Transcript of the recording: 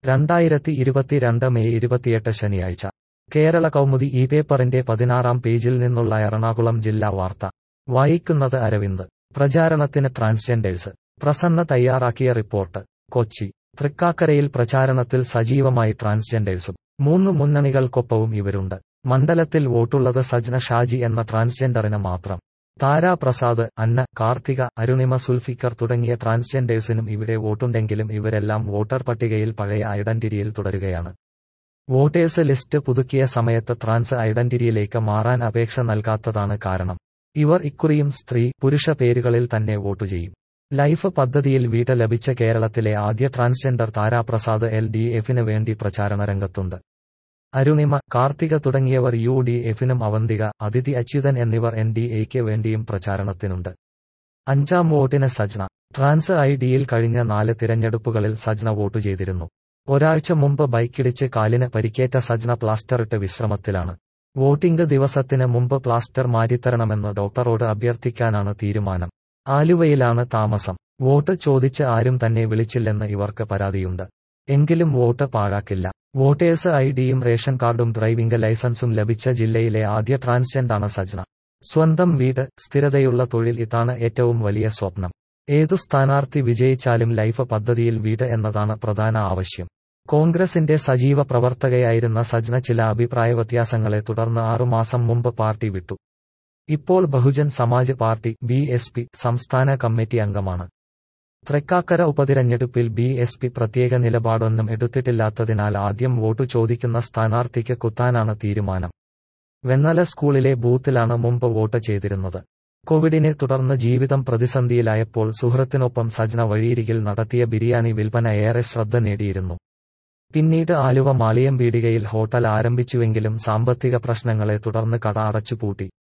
രണ്ടായിരത്തി ഇരുപത്തിരണ്ട് മെയ് ഇരുപത്തിയെട്ട് ശനിയാഴ്ച കേരള കൗമുദി ഈ പേപ്പറിന്റെ പതിനാറാം പേജിൽ നിന്നുള്ള എറണാകുളം ജില്ലാ വാർത്ത വായിക്കുന്നത് അരവിന്ദ് പ്രചാരണത്തിന് ട്രാൻസ്ജെൻഡേഴ്സ് പ്രസന്ന തയ്യാറാക്കിയ റിപ്പോർട്ട് കൊച്ചി തൃക്കാക്കരയിൽ പ്രചാരണത്തിൽ സജീവമായി ട്രാൻസ്ജെൻഡേഴ്സും മൂന്ന് മുന്നണികൾക്കൊപ്പവും ഇവരുണ്ട് മണ്ഡലത്തിൽ വോട്ടുള്ളത് സജ്ന ഷാജി എന്ന ട്രാൻസ്ജെൻഡറിന് മാത്രം താരാ പ്രസാദ് അന്ന കാർത്തിക അരുണിമ സുൽഫിക്കർ തുടങ്ങിയ ട്രാൻസ്ജെൻഡേഴ്സിനും ഇവിടെ വോട്ടുണ്ടെങ്കിലും ഇവരെല്ലാം വോട്ടർ പട്ടികയിൽ പഴയ ഐഡന്റിറ്റിയിൽ തുടരുകയാണ് വോട്ടേഴ്സ് ലിസ്റ്റ് പുതുക്കിയ സമയത്ത് ട്രാൻസ് ഐഡന്റിറ്റിയിലേക്ക് മാറാൻ അപേക്ഷ നൽകാത്തതാണ് കാരണം ഇവർ ഇക്കുറിയും സ്ത്രീ പുരുഷ പേരുകളിൽ തന്നെ വോട്ടു ചെയ്യും ലൈഫ് പദ്ധതിയിൽ വീട് ലഭിച്ച കേരളത്തിലെ ആദ്യ ട്രാൻസ്ജെൻഡർ താരാപ്രസാദ് എൽ ഡി എഫിന് വേണ്ടി പ്രചാരണ രംഗത്തുണ്ട് അരുണിമ കാർത്തിക തുടങ്ങിയവർ യു ഡി എഫിനും അവന്തിക അതിഥി അച്യുതൻ എന്നിവർ എൻ ഡി എക്ക് വേണ്ടിയും പ്രചാരണത്തിനുണ്ട് അഞ്ചാം വോട്ടിന് സജ്ന ട്രാൻസ് ഐ ഡിയിൽ കഴിഞ്ഞ നാല് തിരഞ്ഞെടുപ്പുകളിൽ സജ്ന വോട്ടു ചെയ്തിരുന്നു ഒരാഴ്ച മുമ്പ് ബൈക്കിടിച്ച് കാലിന് പരിക്കേറ്റ സജ്ന പ്ലാസ്റ്ററിട്ട് വിശ്രമത്തിലാണ് വോട്ടിംഗ് ദിവസത്തിന് മുമ്പ് പ്ലാസ്റ്റർ മാറ്റിത്തരണമെന്ന് ഡോക്ടറോട് അഭ്യർത്ഥിക്കാനാണ് തീരുമാനം ആലുവയിലാണ് താമസം വോട്ട് ചോദിച്ച് ആരും തന്നെ വിളിച്ചില്ലെന്ന് ഇവർക്ക് പരാതിയുണ്ട് എങ്കിലും വോട്ട് പാഴാക്കില്ല വോട്ടേഴ്സ് ഐ ഡിയും റേഷൻ കാർഡും ഡ്രൈവിംഗ് ലൈസൻസും ലഭിച്ച ജില്ലയിലെ ആദ്യ ട്രാൻസ്ജെൻഡാണ് സജ്ന സ്വന്തം വീട് സ്ഥിരതയുള്ള തൊഴിൽ ഇതാണ് ഏറ്റവും വലിയ സ്വപ്നം ഏതു സ്ഥാനാർത്ഥി വിജയിച്ചാലും ലൈഫ് പദ്ധതിയിൽ വീട് എന്നതാണ് പ്രധാന ആവശ്യം കോൺഗ്രസിന്റെ സജീവ പ്രവർത്തകയായിരുന്ന സജ്ന ചില അഭിപ്രായ വ്യത്യാസങ്ങളെ തുടർന്ന് ആറുമാസം മുമ്പ് പാർട്ടി വിട്ടു ഇപ്പോൾ Bahujan Samaj party B S P സംസ്ഥാന കമ്മിറ്റി അംഗമാണ് തൃക്കാക്കര ഉപതിരഞ്ഞെടുപ്പിൽ ബി എസ് പി പ്രത്യേക നിലപാടൊന്നും എടുത്തിട്ടില്ലാത്തതിനാൽ ആദ്യം വോട്ടു ചോദിക്കുന്ന സ്ഥാനാർത്ഥിക്ക് കുത്താനാണ് തീരുമാനം വെന്നല സ്കൂളിലെ ബൂത്തിലാണ് മുമ്പ് വോട്ട് ചെയ്തിരുന്നത് കോവിഡിനെ തുടർന്ന് ജീവിതം പ്രതിസന്ധിയിലായപ്പോൾ സുഹൃത്തിനൊപ്പം സജ്ന വഴിയിരികിൽ നടത്തിയ ബിരിയാണി വിൽപ്പന ഏറെ ശ്രദ്ധ നേടിയിരുന്നു പിന്നീട് ആലുവ മാളിയം പീടികയിൽ ഹോട്ടൽ ആരംഭിച്ചുവെങ്കിലും സാമ്പത്തിക പ്രശ്നങ്ങളെ തുടർന്ന് കട അടച്ചുപൂട്ടി